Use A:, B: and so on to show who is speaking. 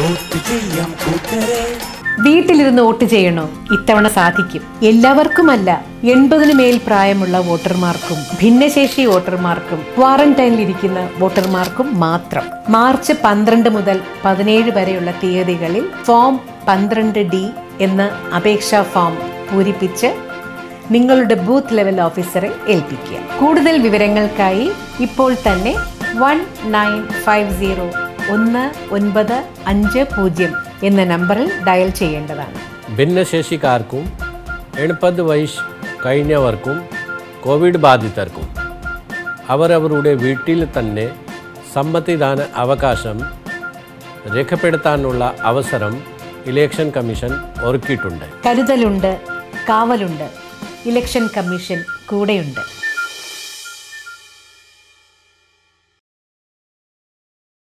A: vote ചെയ്യാം കൂട്ടരെ
B: വീട്ടിലിരുന്ന് വോട്ട് ചെയ്യണോ ഇത്തവണ സാധിക്കും എല്ലാവർക്കുമല്ല എൺപതിന് മേൽ പ്രായമുള്ള വോട്ടർമാർക്കും ഭിന്നശേഷി വോട്ടർമാർക്കും ക്വാറന്റൈനിലിരിക്കുന്ന വോട്ടർമാർക്കും മാത്രം മാർച്ച് പന്ത്രണ്ട് മുതൽ പതിനേഴ് വരെയുള്ള തീയതികളിൽ ഫോം പന്ത്രണ്ട് ഡി എന്ന അപേക്ഷാ ഫോം പൂരിപ്പിച്ച് നിങ്ങളുടെ ബൂത്ത് ലെവൽ ഓഫീസറെ ഏൽപ്പിക്കുക കൂടുതൽ വിവരങ്ങൾക്കായി ഇപ്പോൾ തന്നെ വൺ നയൻ ഫൈവ് സീറോ ഒന്ന് ഒൻപത് അഞ്ച് പൂജ്യം എന്ന നമ്പറിൽ ഡയൽ ചെയ്യേണ്ടതാണ്
C: ഭിന്നശേഷിക്കാർക്കും എൺപത് വയസ്സ് കഴിഞ്ഞവർക്കും കോവിഡ് ബാധിതർക്കും അവരവരുടെ വീട്ടിൽ തന്നെ സമ്മതിദാന അവകാശം രേഖപ്പെടുത്താനുള്ള അവസരം ഇലക്ഷൻ കമ്മീഷൻ ഒരുക്കിയിട്ടുണ്ട്
B: കരുതലുണ്ട് കാവലുണ്ട് ഇലക്ഷൻ കമ്മീഷൻ കൂടെയുണ്ട്